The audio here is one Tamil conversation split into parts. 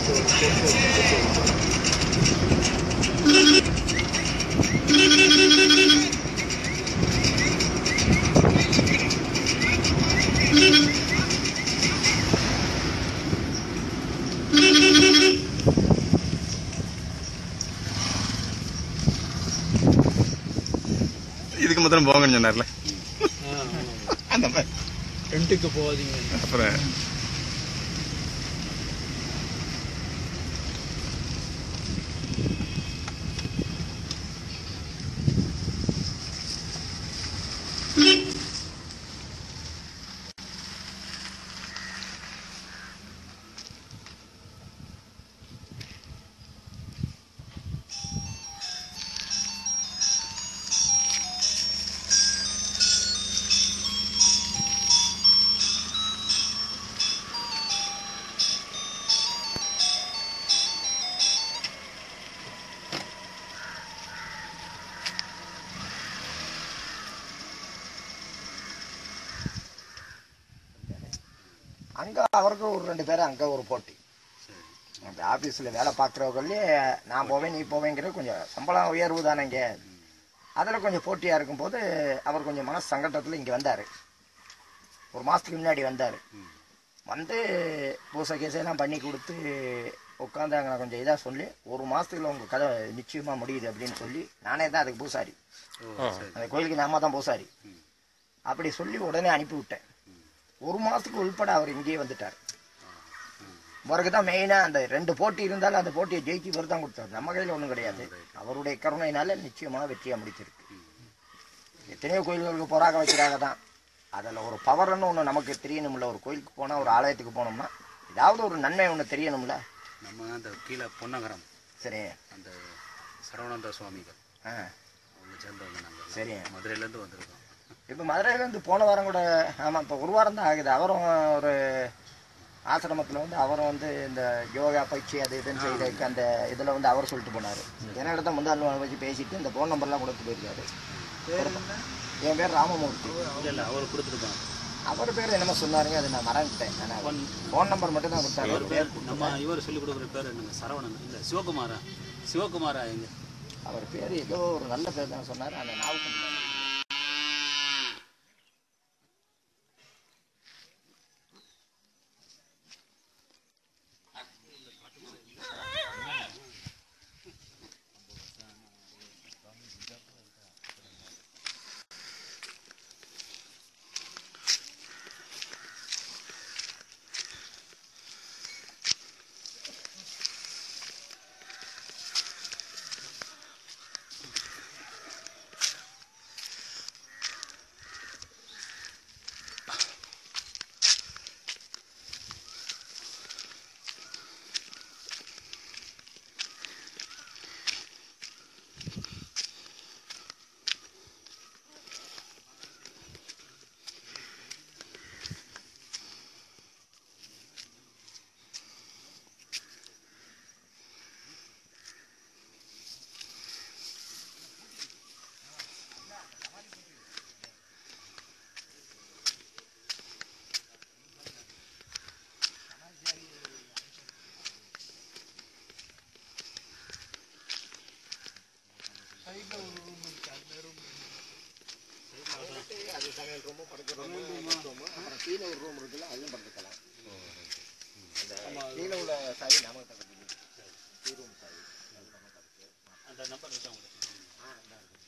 இதுக்கு மாத்திரம் போங்கன்னு சொன்னார்ல அந்த மாதிரி ரெண்டுக்கு போகாதீங்க அப்புறம் அங்க அவருக்கு ஒரு ரெண்டு பேரும் அங்க ஒரு போட்டி அந்த ஆபீஸ்ல வேலை பார்க்குறவங்களே நான் போவேன் நீ போவேங்கிறது கொஞ்சம் சம்பளம் உயர்வு தானேங்க அதில் கொஞ்சம் போட்டியாக இருக்கும்போது அவர் கொஞ்சம் மனசு சங்கடத்தில் இங்கே வந்தார் ஒரு மாதத்துக்கு முன்னாடி வந்தார் வந்து பூசை கேசையெல்லாம் பண்ணி கொடுத்து உட்காந்தாங்க நான் கொஞ்சம் இதாக சொல்லி ஒரு மாதத்துக்குள்ள உங்கள் கதை நிச்சயமாக முடியுது அப்படின்னு சொல்லி நானே தான் அதுக்கு பூசாரி அந்த கோயிலுக்கு நாம தான் பூசாரி அப்படி சொல்லி உடனே அனுப்பி விட்டேன் ஒரு மாதத்துக்கு உள்பட அவர் இங்கேயே வந்துட்டார் அவருக்கு தான் மெயினாக அந்த ரெண்டு போட்டி இருந்தாலும் அந்த போட்டியை ஜெயிச்சு இவர் தான் கொடுத்தாரு நம்ம கையில் ஒன்றும் கிடையாது அவருடைய கருணையினால நிச்சயமாக வெற்றியாக முடிச்சிருக்கு எத்தனையோ கோயில்களுக்கு பொறாக வைக்கிறாங்க தான் அதில் ஒரு பவர்னு ஒன்று நமக்கு தெரியணும்ல ஒரு கோயிலுக்கு போனால் ஒரு ஆலயத்துக்கு போனோம்னா ஏதாவது ஒரு நன்மை ஒன்று தெரியணும்ல நம்ம அந்த கீழே பொன்னகரம் சரி அந்த சரவணந்த சுவாமிகள் ஆ அவங்க சேர்ந்தவங்க நாங்கள் சரி மதுரையிலேருந்து வந்திருக்கோம் இப்போ மதுரையிலேருந்து போன வாரம் கூட ஆமாம் இப்போ ஒரு வாரம் தான் ஆகுது அவரும் ஒரு ஆசிரமத்தில் வந்து அவரும் வந்து இந்த யோகா பயிற்சி அது இதுன்னு செய்யறதுக்கு அந்த இதில் வந்து அவர் சொல்லிட்டு போனார் என்னிட தான் முந்தாள் வச்சு பேசிட்டு இந்த ஃபோன் நம்பர்லாம் கொடுத்து போயிருக்காரு என் பேர் ராமமூர்த்தி இல்லை இல்லை அவர் கொடுத்துருக்காங்க அவர் பேர் என்னமோ சொன்னாருங்க அது நான் மறந்துட்டேன் நான் ஃபோன் நம்பர் மட்டும் தான் கொடுத்தாரு அவர் பேர் நம்ம இவர் சொல்லிக் கொடுக்குற பேர் என்னங்க சரவணன் இல்லை சிவகுமாரா சிவகுமாரா எங்க அவர் பேர் ஏதோ ஒரு நல்ல பேர் தான் சொன்னார் அந்த ஞாபகம் இல்லை. அது சமையல் ரூமும் படுக்கிற ரூமும் அப்புறம் கீழே ஒரு ரூம் இருக்குல்ல அதுவும் படுத்துக்கலாம் அந்த கீழே உள்ள சாவி நமக்கு தான் கீ ரூம் சாவி அது நமக்கு இருக்கு. அந்த நம்பர் இருக்கா உங்களுக்கு ஆ, இந்தா இருக்கு.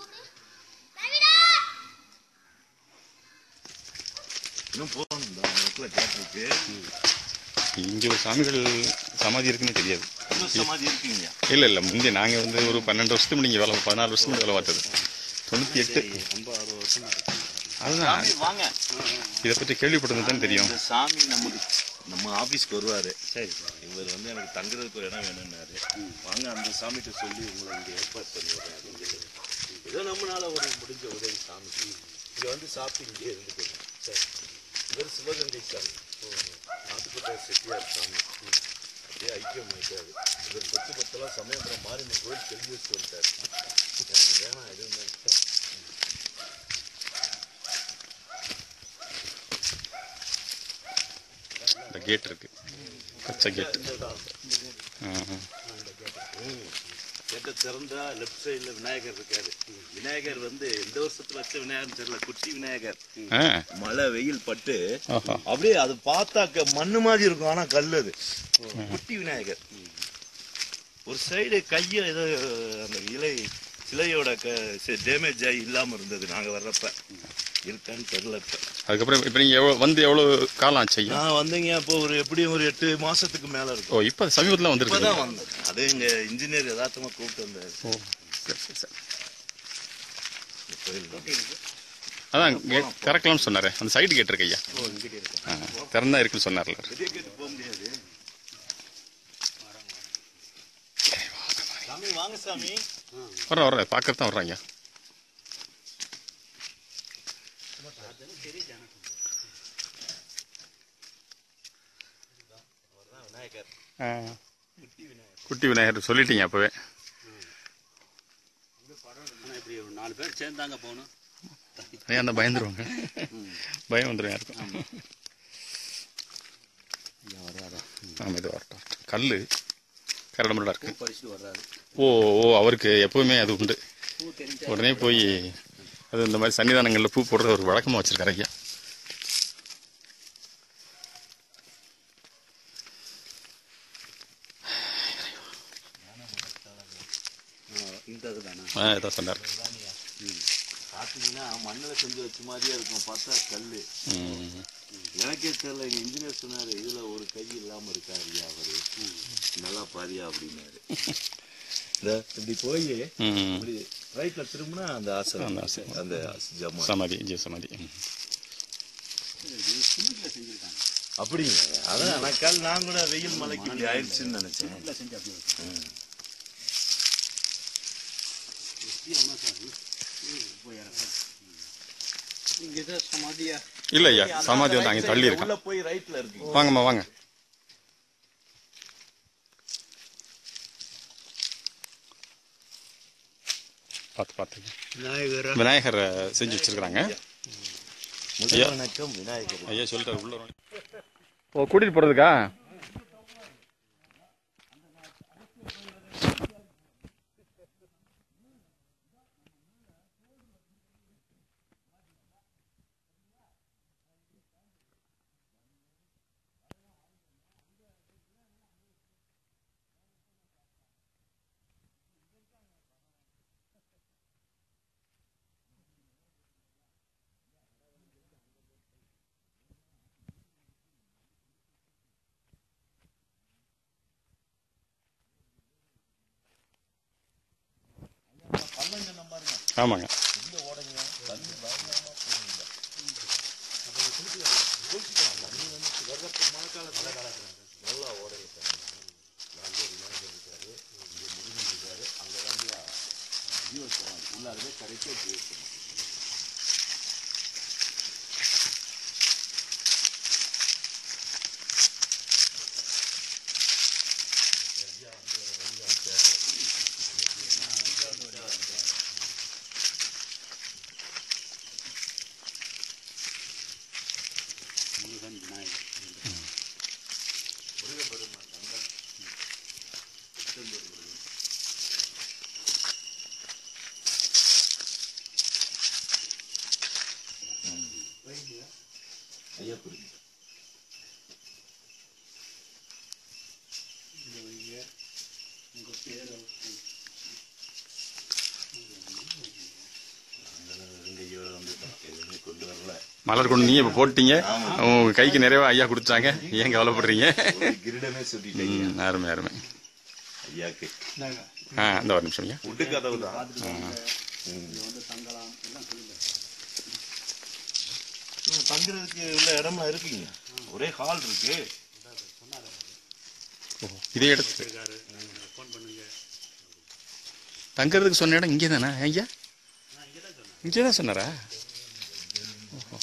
இன்னும் போகணும் பக்கத்தில் கேட்டிருக்கு இங்கே ஒரு சாமிகள் சமாதி இருக்குன்னு தெரியாது இன்னும் சமாதி இருக்குங்க இல்லை இல்லை முந்தைய நாங்கள் வந்து ஒரு பன்னெண்டு வருஷத்துக்கு முன்னாடி இங்கே வேலை பதினாலு வருஷத்துக்கு முன்னாடி வேலை பார்த்தது தொண்ணூற்றி எட்டு ரொம்ப அறுபது வருஷமா இருக்கு அதுதான் சாமி வாங்க இதை பற்றி கேள்விப்பட்டது தான் தெரியும் இந்த சாமி நமக்கு நம்ம ஆபீஸ்க்கு வருவாரு சரி சார் இவர் வந்து எனக்கு தங்குறதுக்கு ஒரு இடம் வேணும்னாரு வாங்க அந்த சாமிகிட்ட சொல்லி உங்களை இங்கே ஏற்பாடு பண்ணி விடுறேன் அப்படின்னு சொல்லி. ஏதோ நம்மளால ஒரு முடிஞ்ச உதவி சாமிக்கு இங்கே வந்து சாப்பிட்டு இங்கே இருந்துக்கணும் சரி இவர் சிவகங்கை சாமி நாட்டுக்கோட்டை செட்டியார் சாமி அப்படியே ஐக்கியம் ஆயிட்டாரு இவர் சொத்து பத்தெல்லாம் சமயபுரம் மாரியம்மன் கோயில் தெரிஞ்சு வச்சு வந்துட்டார் எனக்கு வேணாம் எதுவும் வேண்டாம். இந்த கேட் இருக்கு பச்சை கேட் கேட்ட திறந்தா லெஃப்ட் சைடுல விநாயகர் இருக்காரு விநாயகர் வந்து எந்த வருஷத்துல வச்ச விநாயகர் தெரியல குட்டி விநாயகர் ஆ மழை வெயில் பட்டு ஆஹா அப்படியே அது பார்த்தாக்க மண்ணு மாதிரி இருக்கும் ஆனா கல் அது குட்டி விநாயகர் ஒரு சைடு கையில ஏதோ அந்த இலை சிலையோட டேமேஜ் ஆகி இல்லாம இருந்தது நாங்க வர்றப்ப இருக்கான்னு தெரியல இப்ப அதுக்கப்புறம் இப்போ நீங்கள் எவ்வளோ வந்து எவ்வளோ காலம் ஆச்சு ஐயா நான் வந்தீங்க அப்போ ஒரு எப்படியும் ஒரு எட்டு மாசத்துக்கு மேல இருக்கும் ஓ இப்போ சமீபத்தில் வந்துருக்கு இப்பதான் வந்தேன் அது எங்க இன்ஜினியர் யதார்த்தமா கூப்பிட்டு வந்தாரு ஓ சரி சரி சரி இந்த கோயில் அதான் கேட் திறக்கலாம்னு சொன்னார் அந்த சைடு கேட் இருக்கு ஐயா ஓ இங்கிட்ட இருக்கு ஆ திறந்தா இருக்குன்னு சொன்னார்ல வெளியே கேட்டு போக முடியாது சாமி வாங்க சாமி வர்றேன் வர்றேன் பார்க்கறது தான் வர்றேன் ஐயா விநாயகர் ஆ. குட்டி விநாயகர் சொல்லிட்டீங்க அப்போவே ஆனா இப்படி ஒரு நாலு பேர் சேர்ந்தாங்க போகணும் ஏன் அந்த பயந்துருவாங்க பயம் வந்துடும் யாருக்கும் ஆமாம் இது வரட்டும் கல் கரடமுரடா இருக்கு படிச்சுட்டு வர்றாரு ஓ ஓ அவருக்கு எப்பவுமே அது உண்டு பூ தெரிஞ்சா உடனே போய் அது இந்த மாதிரி சன்னிதானங்களில் பூ போடுறது ஒரு வழக்கமாக வச்சிருக்காரு ஐயா இந்த இதுதானா ஆ இதான் சொன்னார் பாத்தீங்கன்னா மண்ணுல செஞ்சு வச்ச மாதிரியே இருக்கும் பார்த்தா கல்லு ம். எனக்கே தெரியல எங்க இன்ஜினியர் சொன்னாரு இதுல ஒரு கை இல்லாம இருக்காருயா அவரு நல்லா பாரியா அப்படின்னாரு இந்த இப்படி போய் ம். இப்படி ரைட்ல திரும்பினா அந்த ஆசனம் அந்த ஆசனம். அந்த ஜமா சமாதி ஜீவ சமாதி ம். சிமெண்ட்ல செஞ்சிருக்காங்க அப்படிங்க அதான் எனக்கால் நான் கூட வெயில் மலைக்கு இப்படி ஆயிடுச்சுன்னு நினைச்சேன் சிமெண்ட்ல செஞ்சு அப்படி வச்சு எப்படி அண்ணா சாமி போய் இறக்கம் இங்கதான் சமாதியா இல்லை ஐயா சமாதி வந்து அங்கே தள்ளி இருக்கான் உள்ள போய் ரைட்ல இருக்கு வாங்கம்மா வாங்க பார்த்து பார்த்துங்க விநாயகரா விநாயகர் செஞ்சு வச்சிருக்கிறாங்க முதல் வணக்கம் விநாயகர் ஐயா சொல்லிட்டாரு உள்ள வாங்க. ஓ கூட்டிட்டு போறதுக்கா ஆமாங்க முருகன் விநாயகர் ஐயா புரியுது உங்க பேர் இங்க வந்து எதுவுமே கொண்டு வரல மலர் கொண்டு நீங்க இப்ப போட்டீங்க உங்க கைக்கு நிறைவா ஐயா கொடுத்தாங்க ஏன் கவலைப்படுறீங்க கிரீடமே சுட்டிட்டீங்க ம், அருமை அருமை ஐயாக்கு ஆ இந்த ஒரு நிமிஷம் ஐயா உட்டு கதவு தான் தங்குறதுக்கு உள்ள இடமா இருக்குங்க ஒரே ஹால் இருக்கு இதே இடத்து தங்கறதுக்கு சொன்ன இடம் இங்கே தானே ஐயா இங்கே தான் சொன்னாரா ஓஹோ.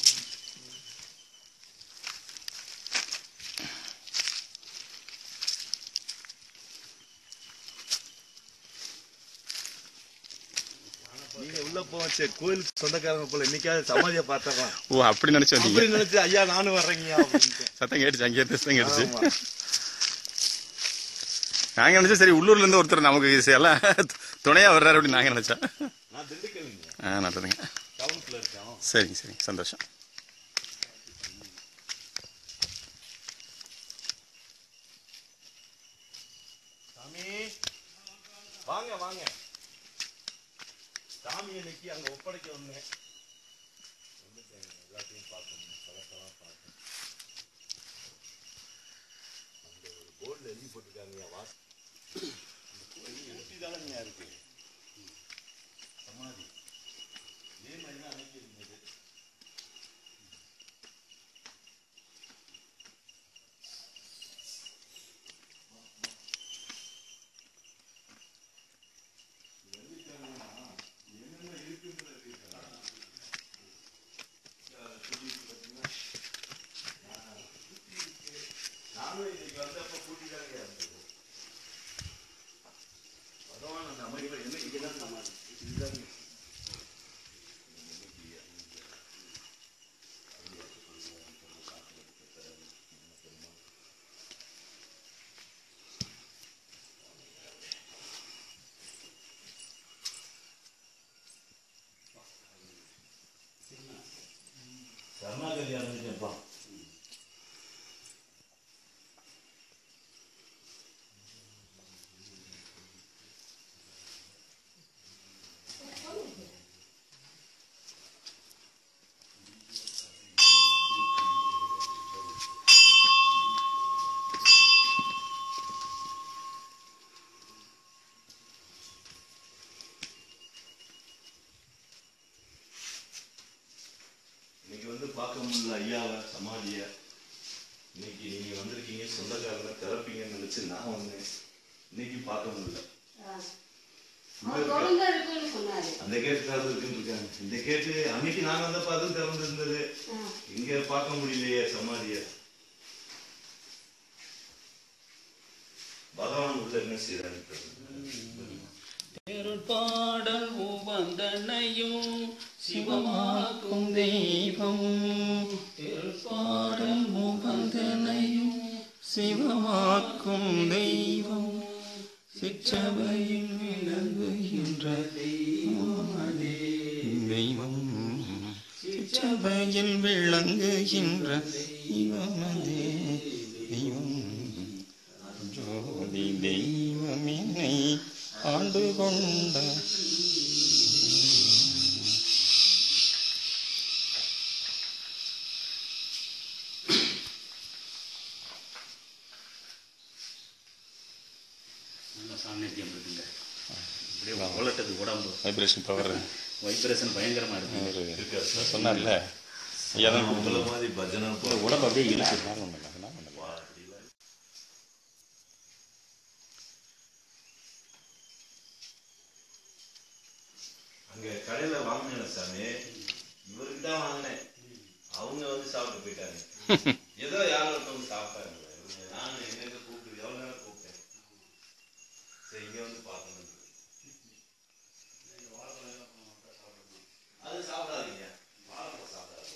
நீங்க உள்ள போச்சு கோயிலுக்கு சொந்தக்காரங்க போல இன்னைக்காவது சமாதியை பார்த்தலாம் ஓ அப்படி நினைச்சு வந்தீங்க அப்படி நினைச்சு ஐயா நானும் வர்றேங்க அப்படின்ட்டு சத்தம் கேட்டுச்சு அங்கே இருந்து சத்தம் கேட்டுச்சு ஆமா. நாங்க நினைச்சா சரி உள்ளூர்ல இருந்து ஒருத்தர் நமக்கு எல்லாம் துணையா வர்றாரு அப்படின்னு நாங்க நினைச்சோம் நான் திண்டுக்கல்ங்க ஆ நல்லதுங்க டவுன்ல இருக்கேன் சரிங்க சரிங்க சந்தோஷம் சாமி வாங்க வாங்க சாமி இன்னைக்கு அங்க ஒப்படைக்க வந்தேன் வந்துட்டேன். எல்லாத்தையும் பார்க்கணும் பழசெல்லாம் பார்த்தேன் அந்த ஒரு போர்டில் எழுதி போட்டிருக்காங்க வாஸ் அந்த கோயில் ஊட்டி தானங்க இருக்கு சமாதி இதே மாதிரி தான் அன்னைக்கு இருந்தது நானும் இன்னைக்கு வந்தப்ப கூட்டி தாங்க இருந்தது பகவான் அந்த அமைப்பை என்ன இங்கதான் சமாதி இதுதாங்க சரணாகதி அடைஞ்சிட்டேன்ப்பா இன்னைக்கு வந்து பார்க்க முடியல ஐயாவை சமாதிய இன்னைக்கு நீங்க வந்திருக்கீங்க சொந்தக்காரங்க திறப்பீங்கன்னு நினைச்சு நான் வந்தேன் இன்னைக்கு பார்க்க முடியல அவர் தொடர்ந்து இருக்குன்னு சொன்னாரு அந்த கேட்டு திறந்து இருக்குன்னு இருக்காங்க இந்த கேட்டு அன்னைக்கு நாங்க வந்தப்ப அதுவும் திறந்து இருந்தது இங்க பார்க்க முடியலையே சமாதிய பகவான் உள்ள என்ன செய்யறாரு திருப்பாடல் உவந்தனையும் சிவமாக்கும் தெய்வம் திருப்பாடல் உவந்தனையும் சிவமாக்கும் தெய்வம் சிற்றவையில் விளங்குகின்ற தெய்வமதே தெய்வம் சிற்றவையில் விளங்குகின்ற தெய்வமதே தெய்வம் ஜோதி தெய்வமினை ஆண்டு கொண்ட நல்ல சாநித்தியம் இருக்குங்க அப்படியே உலட்டது உடம்பு வைப்ரேஷன் பவர் வைப்ரேஷன் பயங்கரமா இருக்கு சொன்னார்ல ஐயா தான் உங்கள மாதிரி பஜனை போ உடம்பு அப்படியே இருக்கு அதனால ஒண்ணும் இல்லை, அதனால ஒண்ணும் இல்லை. அங்க கடையில வாங்கினேன் சாமி இவருக்கு தான் வாங்கினேன் அவங்க வந்து சாப்பிட்டு போயிட்டாங்க ஏதோ யாரோ ஒருத்தவங்க சாப்பிட்டாங்க இவங்க நானும் எங்க எங்க கூப்பிட்டு எவ்வளவு நேரம் கூப்பிட்டேன் சரி இங்க வந்து பார்க்கணும் அது சாப்பிடாதீங்க வாழைப்பழம் சாப்பிடாதீங்க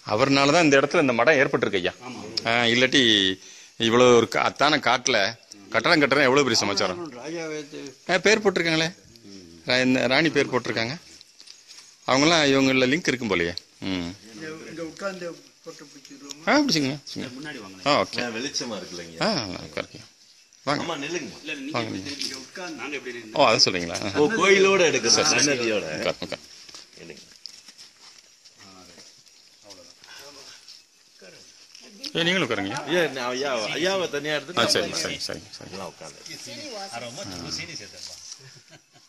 அவர்னால தான் இந்த இடத்துல இந்த மடம் ஏற்பட்டிருக்கு ஐயா ஆ, இல்லாட்டி இவ்வளோ ஒரு கா- அத்தான காட்டில் கட்டடம் கட்டுறேன் எவ்வளோ பெரிய சமாச்சாரம் ராஜாவே ஆ, பேர் போட்டிருக்காங்களே ரா- இந்த ராணி பேர் போட்டிருக்காங்க அவங்களாம் இவங்கள லிங்க் இருக்கும் போலயே ம் இங்க உட்கார்ந்து போட்டு பிடிச்சிருவோம் ஆ பிடிச்சிங்க பிடிச்சிங்க. முன்னாடி வாங்க ஆ ஓகே ஏன் வெளிச்சமா இருக்குல்லங்க ஆ நல்லா உட்காருங்க வாங்க ஆமா நில்லுங்க இல்ல நீங்க வாங்க. எப்படி திரும்பி உட்கார்ந்து நாங்க எப்படி நின்னு- ஓ அதை சொல்றீங்களா ஆ, ஓ கோயிலோட எடுக்கணும் சன்னதியோட உட்கார் உட்கார் இல்லைங்க ஏ நீங்களும் உட்காருங்க ஏன் நான் ஐயா ஐயாவை தனியா ஆ எடுத்து சரி சரி சரி சரி எல்லாம் உட்காந்து ஆ, ரொம்ப சீனி சேர்த்தப்பா